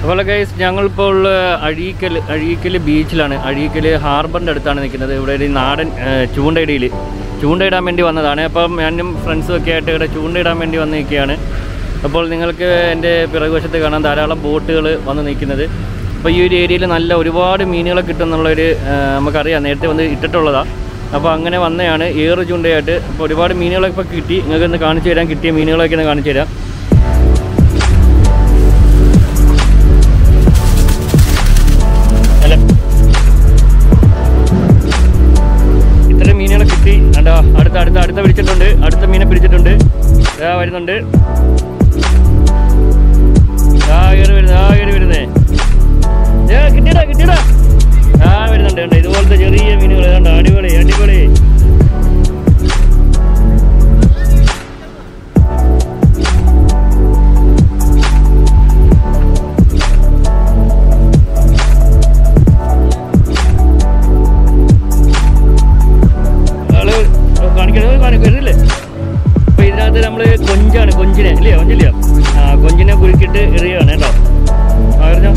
അതുപോലെ ഗൈസ് ഞങ്ങളിപ്പോൾ ഉള്ള അഴീക്കൽ അഴീക്കൽ ബീച്ചിലാണ് അഴീക്കൽ ഹാർബറിൻ്റെ അടുത്താണ് നിൽക്കുന്നത് ഇവിടെ ഒരു നാടൻ ഏഹ്, ചൂണ്ടയിടയിൽ ചൂണ്ടയിടാൻ വേണ്ടി വന്നതാണ് അപ്പം ഞാനും ഫ്രണ്ട്സും ഒക്കെ ആയിട്ട് ഇവിടെ ചൂണ്ടയിടാൻ വേണ്ടി വന്ന് നിൽക്കുകയാണ് അപ്പോൾ നിങ്ങൾക്ക് എൻ്റെ പിറകുവശത്ത് കാണാൻ ധാരാളം ബോട്ടുകൾ വന്ന് നിൽക്കുന്നത് അപ്പോൾ ഈ ഒരു ഏരിയയിൽ നല്ല ഒരുപാട് മീനുകളെ കിട്ടും എന്നുള്ളൊരു ഏഹ്, നമുക്കറിയാം നേരത്തെ വന്ന് ഇട്ടിട്ടുള്ളതാണ് അപ്പോൾ അങ്ങനെ വന്നതാണ് ഏറ് ചൂണ്ടയായിട്ട് അപ്പോൾ ഒരുപാട് മീനുകളൊക്കെ ഇപ്പോൾ കിട്ടി നിങ്ങൾക്ക് ഒന്ന് കാണിച്ചു തരാം കിട്ടിയ മീനുകളൊക്കെ ഒന്ന് കാണിച്ചു തരാം അല്ല ഇത്രയും മീനുകളെ കിട്ടി കണ്ടോ അടുത്ത അടുത്ത അടുത്ത പിടിച്ചിട്ടുണ്ട് അടുത്ത മീനെ പിടിച്ചിട്ടുണ്ട് ഇതാ വരുന്നുണ്ട് ആ കയറി വരുന്നത് ആ കയറി വരുന്നേ ഏ കിട്ടിയടാ കിട്ടിയടാ ആ വരുന്നുണ്ട് കണ്ടോ ഇതുപോലത്തെ ചെറിയ മീനുകൾ കണ്ടോ അടിപൊളി അടിപൊളി ആള് കാണിക്കണത് കാണിക്കരുതില്ലേ അപ്പൊ ഇതിനകത്ത് നമ്മള് കൊഞ്ചാണ് കൊഞ്ചിനെ ഇല്ലയോ കൊഞ്ചില്ലയോ ആ കൊഞ്ചിനെ കുരുക്കിട്ട് എറിയാണ് കേട്ടോ ആ പറഞ്ഞോ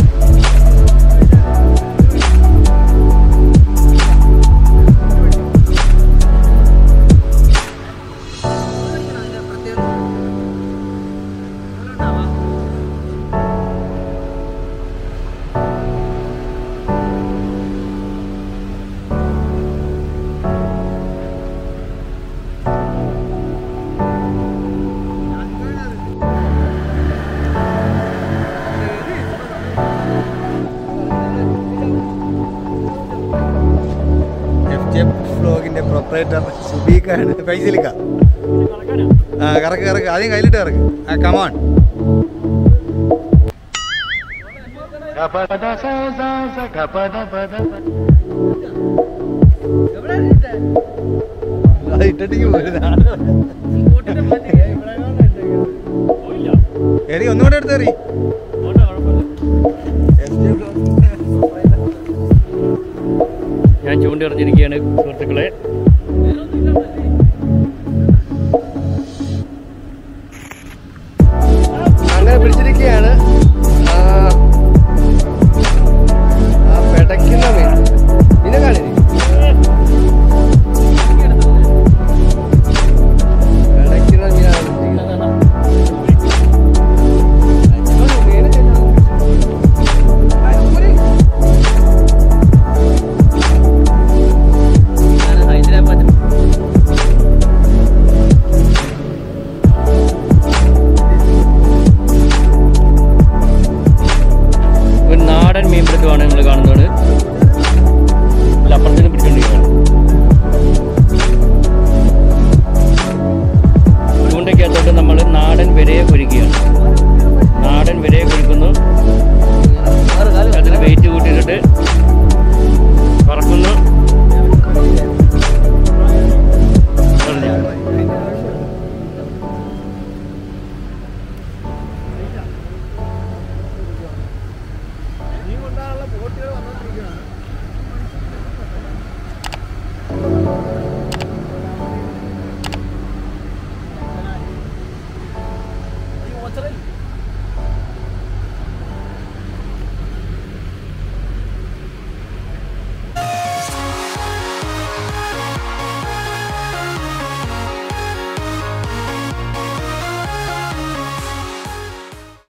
എഫ് ജെ വ്ലോഗിന്റെ പ്രൊപ്പറേറ്റർ സുബീഖാണ് പൈസലിക്ക ആ കറക്ക് കറക്ക് ആദ്യം കയ്യിലിട്ട് കറക്ക് ആ കമാൺ അത് ഇട്ടിട്ട് പോരുതാണ് എറി ഒന്നുകൂടെ എടുത്ത് എറി എഫ് ജെ ഞാൻ ചൂണ്ടി എറിഞ്ഞിരിക്കുകയാണ് സുഹൃത്തുക്കളെ